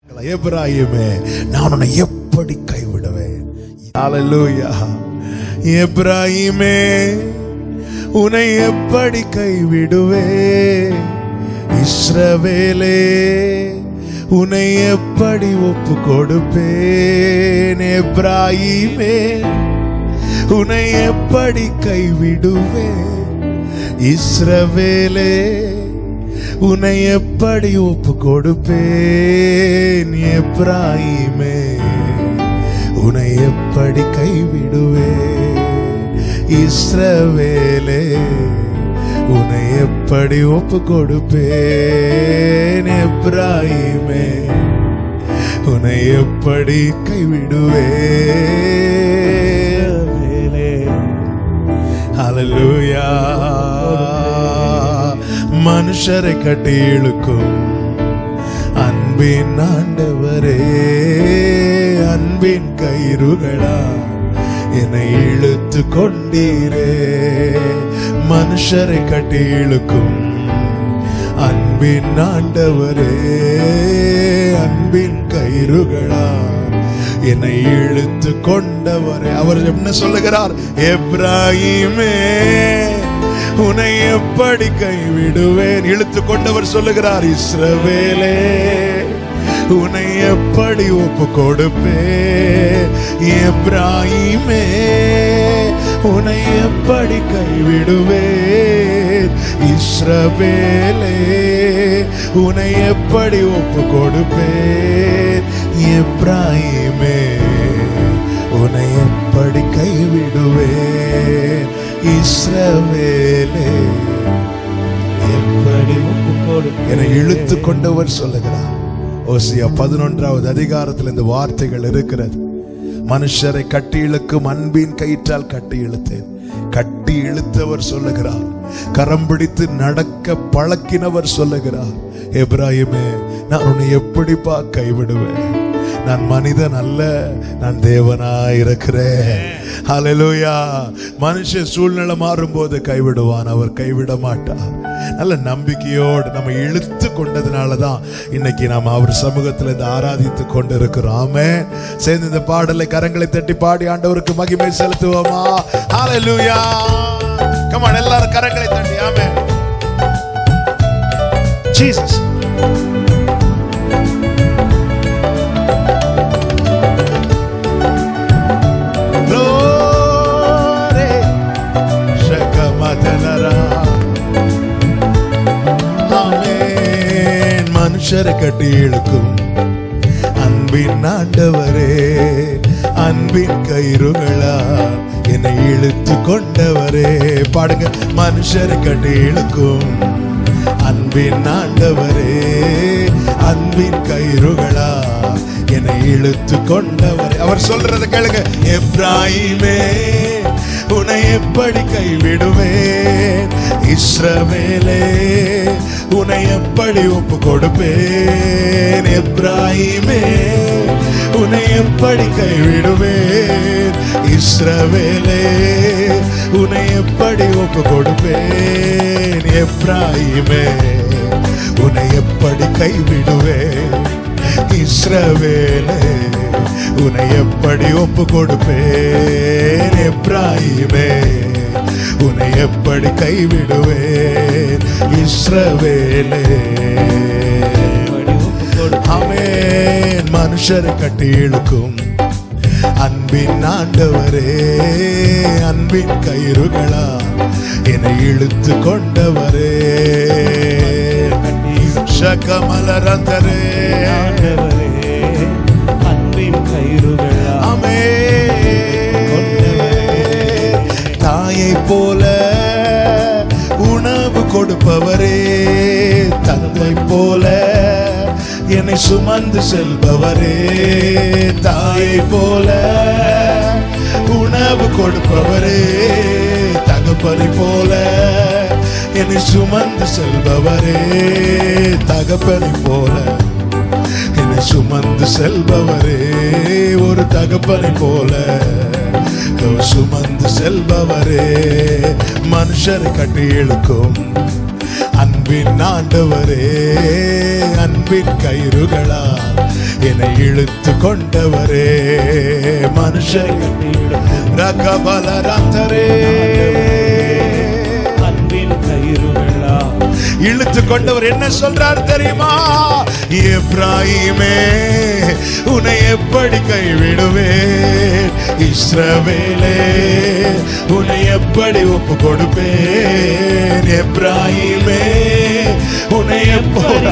எப்ராஹிமே நான் உன்னை எப்படி கைவிடுவேன் ஹalleluya எப்ராஹிமே உன்னை எப்படி கைவிடுவேன் இஸ்ரவேலே உன்னை எப்படி ஒப்பு கொடுப்பேன் எப்ராஹிமே உன்னை எப்படி கைவிடுவேன் இஸ்ரவேலே உன்னை எப்படி ஒப்பு கொடுப்பேன் எப்ராஹிமே உன்னை எப்படி கைவிடுவேன் இஸ்ரவேலே உன்னை எப்படி ஒப்பு கொடுப்பேன் எப்ராஹிமே உன்னை எப்படி கைவிடுவேன் ஹalleluya மனுஷரை கட்டி இழுக்கும் அன்பின் ஆண்டவரே அன்பின் கயிறுகளா என்னை இழுத்து கொண்டீரே மனுஷரை கட்டி இழுக்கும் அன்பின் ஆண்டவரே அன்பின் கயிறுகளா என்னை இழுத்து கொண்டவரே அவர் என்ன சொல்லுகிறார் எப்ராஹிமே உன்னை எப்படி கைவிடுவேன் இழுத்து கொண்டவர் சொல்லுகிறார் இஸ்ரவேலே உன்னை எப்படி ஒப்பு கொடுப்பேன் எப்ராஹிமே உன்னை எப்படி கைவிடுவேன் இஸ்ரவேலே உன்னை எப்படி ஒப்பு கொடுப்பேன் எப்ராஹிமே உன்னை எப்படி கைவிடுவேன் இஸ்ரவேலே எப்படி என்னை இழுத்து கொண்டவர் சொல்லுகிறார் ஓசியா பதினொன்றாவது அதிகாரத்தில் இந்த வார்த்தைகள் இருக்கிறது மனுஷரை கட்டி இழுக்கும் அன்பின் கயிற்றால் கட்டி இழுத்தேன் கட்டி இழுத்தவர் சொல்லுகிறார் கரம் பிடித்து நடக்க பழக்கினவர் சொல்லுகிறார் எப்ராஹிமே நான் உன்னை எப்படிப்பா கைவிடுவேன் நான் மனிதன் அல்ல நான் தேவனாய் இருக்கிறேன் ஹalleluya மனுஷன் சூழ்நிலை மாறும்போது கைவிடுவான் அவர் கைவிட மாட்டார் நல்ல நம்பிக்கையோடு நம்ம இழுத்து கொண்டதுனால தான் இன்னைக்கு நாம் அவர் சமூகத்தில் இந்த ஆராதித்து கொண்டு இருக்கிறோம் ஆமென் சேர்ந்து இந்த பாடலை கரங்களை தட்டி பாடி ஆண்டவருக்கு மகிமை செலுத்துவோமா ஹalleluya கமான் எல்லாரும் கரங்களை தட்டி amen Jesus Glory, Shakamadhanara. Amen. மனுஷரை கட்டி இழுக்கும் அன்பின் ஆண்டவரே அன்பின் கயிறுகளா என்னை இழுத்து கொண்டவரே பாடுங்க மனுஷரை கட்டி இழுக்கும் அன்பின் ஆண்டவரே அன்பின் கயிறுகளா என்னை இழுத்து கொண்டவரே அவர் சொல்றத கேளுங்க எப்ராஹிமே உன்னை எப்படி கைவிடுவேன் இஸ்ரவேலே உன்னை எப்படி ஒப்பு கொடுப்பேன் எப்ராஹிமே உன்னை எப்படி கைவிடுவேன் இஸ்ரவேலே உன்னை எப்படி ஒப்பு கொடுப்பேன் எப்ராஹிமே உன்னை எப்படி கைவிடுவேன் இஸ்ரவேலே உன்னை எப்படி ஒப்பு கொடுப்பேன் எப்ராஹிமே உன்னை எப்படி கைவிடுவேன் இஸ்ரவேலே ஆமென் மனுஷரை கட்டி இழுக்கும் அன்பின் ஆண்டவரே அன்பின் கயிறுகளா என்னை இழுத்து கொண்டவரே சகமலரந்தரே ஆண்டவரே, அன்பின் கயிறுகளா ஆமே தாயை போல உணவு கொடுப்பவரே தந்தை போல என்னை சுமந்து செல்பவரே தாயை போல உணவு கொடுப்பவரே தகப்பனை போல என்னை சுமந்து செல்பவரே தகப்பனை போல என்னை சுமந்து செல்பவரே ஒரு தகப்பனை போல சுமந்து செல்பவரே மனுஷரை கட்டி இழுக்கும் அன்பின் ஆண்டவரே அன்பின் கயிறுகளா என்னை இழுத்து கொண்டவரே மனுஷரை ரகபலரந்தரே அன்பின் கயிறுகளா இழுத்து கொண்டவர் என்ன சொல்றார் தெரியுமா எப்ராஹிமே உன்னை எப்படி கைவிடுவேன் இஸ்ரவேலே உன்னை எப்படி ஒப்பு கொடுப்பேன் எப்ராஹிமே உன்னை எப்படி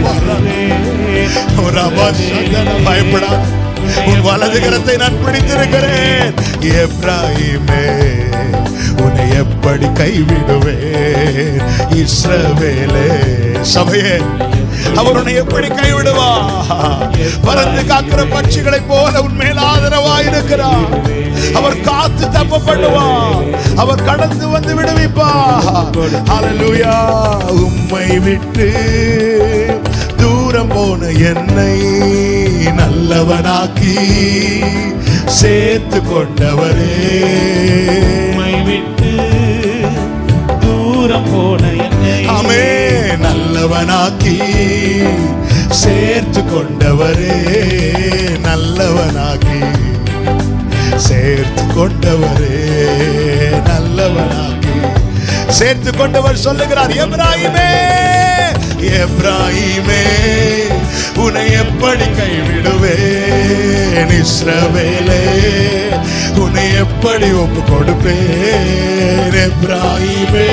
ஒரு அபாசந்தன பயப்படாத உன் வலது கரத்தை நான் பிடித்திருக்கிறேன் எப்ராஹிமே உன்னை எப்படி கைவிடுவேன் இஸ்ரவேலே சபையே அவர் உன்னை எப்படி கைவிடுவா பறந்து காக்கிற பட்சிகளைப் போல உன் மேல் ஆதரவாயிருக்கிறார் அவர் காத்து தப்ப பண்ணுவார் அவர் கடந்து வந்து விடுவிப்பா ஹalleluya உம்மை விட்டு தூரம் போன என்னை நல்லவனாக்கி சேர்த்து கொண்டவரே உம்மை விட்டு தூரம் போன என்னை ஆமே நல்லவனாக்கி சேர்த்து கொண்டவரே நல்லவனாக்கி சேர்த்து கொண்டவரே நல்லவனாக்கி சேர்த்து கொண்டவர் சொல்லுகிறார் எப்ராஹிமே எப்ராஹிமே உன்னை எப்படி கைவிடுவேன் இஸ்ரவேலே உன்னை எப்படி ஒப்பு கொடுப்பேன் எப்ராஹிமே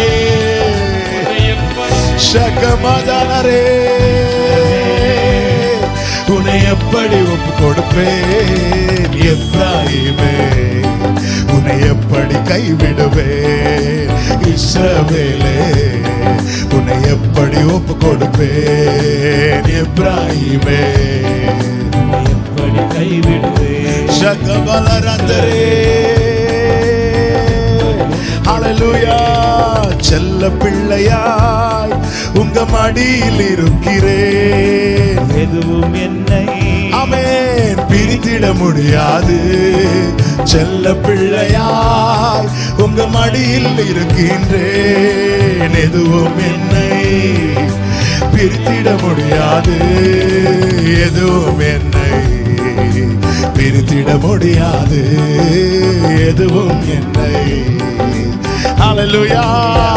சகமதனரே உன்னை எப்படி ஒப்பு கொடுப்பேன் எப்ராஹிமே உன்னை எப்படி கைவிடுவேன் இஸ்ரவேலே உன்னை எப்படி ஒப்பு கொடுப்பேன் எப்ராஹிமே எப்படி கைவிடுவேன் சகபலரந்தரே ஹalleluya செல்ல பிள்ளையாய் உங்க மடியில் இருக்கிறேன் எதுவும் என்னை ஆமென் பிரித்திட முடியாது செல்ல பிள்ளையாய் உங்க மடியில் இருக்கின்றேன் எதுவும் என்னை பிரித்திட முடியாது எதுவும் என்னை பிரித்திட முடியாது எதுவும் என்னை ஹalleluya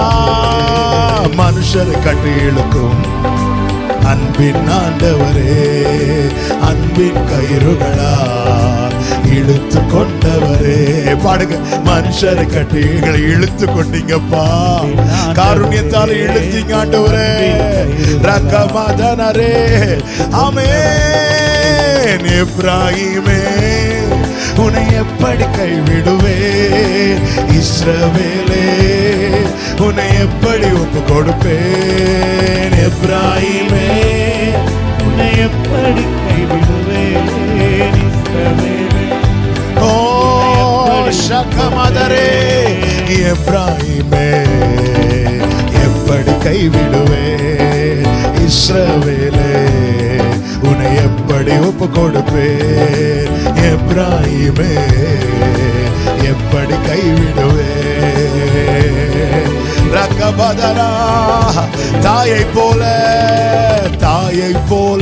மனுஷரை கட்டி இழுக்கும் அன்பின் ஆண்டவரே அன்பின் கயிறுகளா இழுத்து கொண்டவரே பாடுங்க மனுஷரை கட்டி எங்களை இழுத்து கொண்டீங்கப்பா காருண்யத்தால இழுத்தீங்க ஆண்டவரே ரக்கமதனரே ஆமென் எப்ராஹிமே உன்னை எப்படி கைவிடுவேன் இஸ்ரவேலே உன்னை எப்படி ஒப்பு கொடுப்பேன் எப்ராஹிமே உன்னை எப்படி கைவிடுவேன் இஸ்ரவேலே ஓ சகமதரே எப்ராஹிமே எப்படி கைவிடுவேன் இஸ்ரவேலே உன்னை எப்படி ஒப்பு கொடுப்பேன் எப்ராஹிமே எப்படி கைவிடுவேன் ரக்கபதரா தாயை போல தாயை போல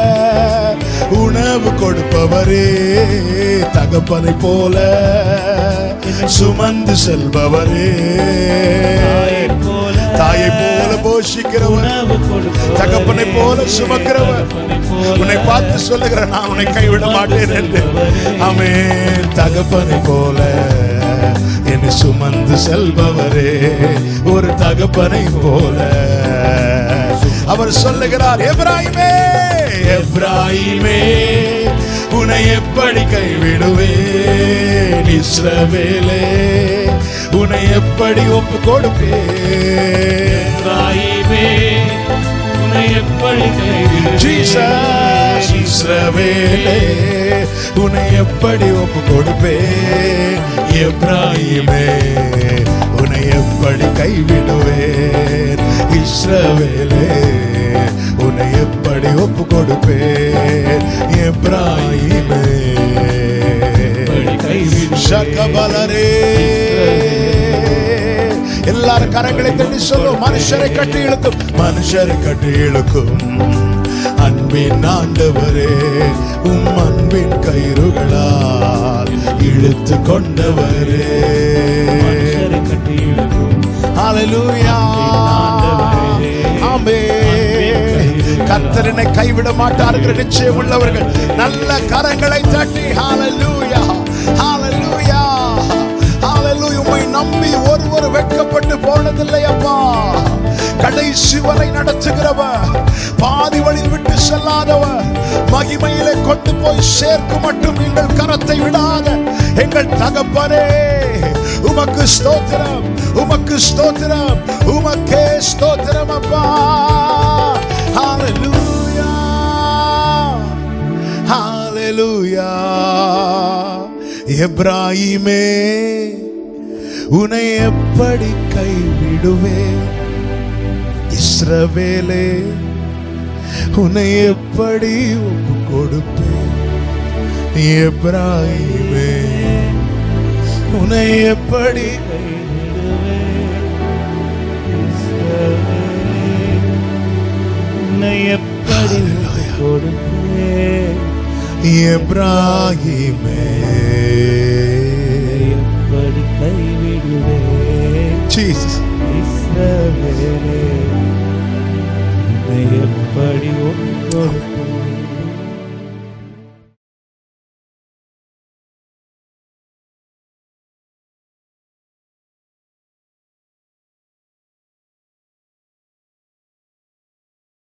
உணவு கொடுப்பவரே தகப்பனை போல சுமந்து செல்பவரே தாயைப் போல தாயை போல போஷிக்கிறவர் உணவு கொடுப்பவரே, தகப்பனை போல சுமக்கிறவர் தகப்பனைப் போல உன்னை பார்த்து சொல்லுகிற நான் உன்னை கைவிட மாட்டேன் என்று ஆமென் தகப்பனை போல என்னை சுமந்து செல்பவரே ஒரு தகப்பனை போல அவர் சொல்லுகிறார் எப்ராஹிமே எப்ராஹிமே உன்னை எப்படி கைவிடுவேன் இஸ்ரவேலே உன்னை எப்படி ஒப்பு கொடுப்பேன் இப்ராஹிமே, உன்னை எப்படி கைவிடுவேன்? ஜீசஸ் இஸ்ரவேலே உன்னை எப்படி ஒப்பு கொடுப்பேன் எப்ராஹிமே உன்னை எப்படி கைவிடுவேன் இஸ்ரவேலே உன்னை எப்படி ஒப்பு கொடுப்பேன் எப்ராஹிமே எப்படி கைவிடுவேன்? சகபலரே எல்லாரும் கரங்களை தட்டி சொல்லும் மனுஷரை கட்டி இழுக்கும் மனுஷரை கட்டி இழுக்கும் அன்பின் ஆண்டவரே உம் அன்பின் கயிறுகளால் இழுத்து கொண்டவரே மனுஷரை கட்டி இழுக்கும் ஹalleluya ஆண்டவரே. ஆமென் கர்த்தரனை கைவிட மாட்டார்கள் நிச்சயம் உள்ளவர்கள் நல்ல கரங்களை தட்டி ஹalleluya ஹalleluya ஹalleluya உம்மை நம்பி ஒருவர் வெட்கப்பட்டு போனதில்லை அப்பா கடைசி வரை நடத்துகிறவர் பாதி வழியில் விட்டு செல்லாதவர் மகிமையிலே கொண்டு போய் சேர்க்கும் மட்டும் எங்கள் கரத்தை விடாத எங்கள் தகப்பனே உமக்கு ஸ்தோத்திரம் உமக்கு ஸ்தோத்திரம் உமக்கே ஸ்தோத்திரம் அப்பா ஹalleluya ஹalleluya எப்ராஹிமே உன்னை எப்படி கைவிடுவேன் இஸ்ரவேலே உன்னை எப்படி ஒப்பு கொடுப்பேன் எப்ராஹிமே உன்னை எப்படி உன்னை எப்படி கொடுப்பேன் எப்ராஹிமே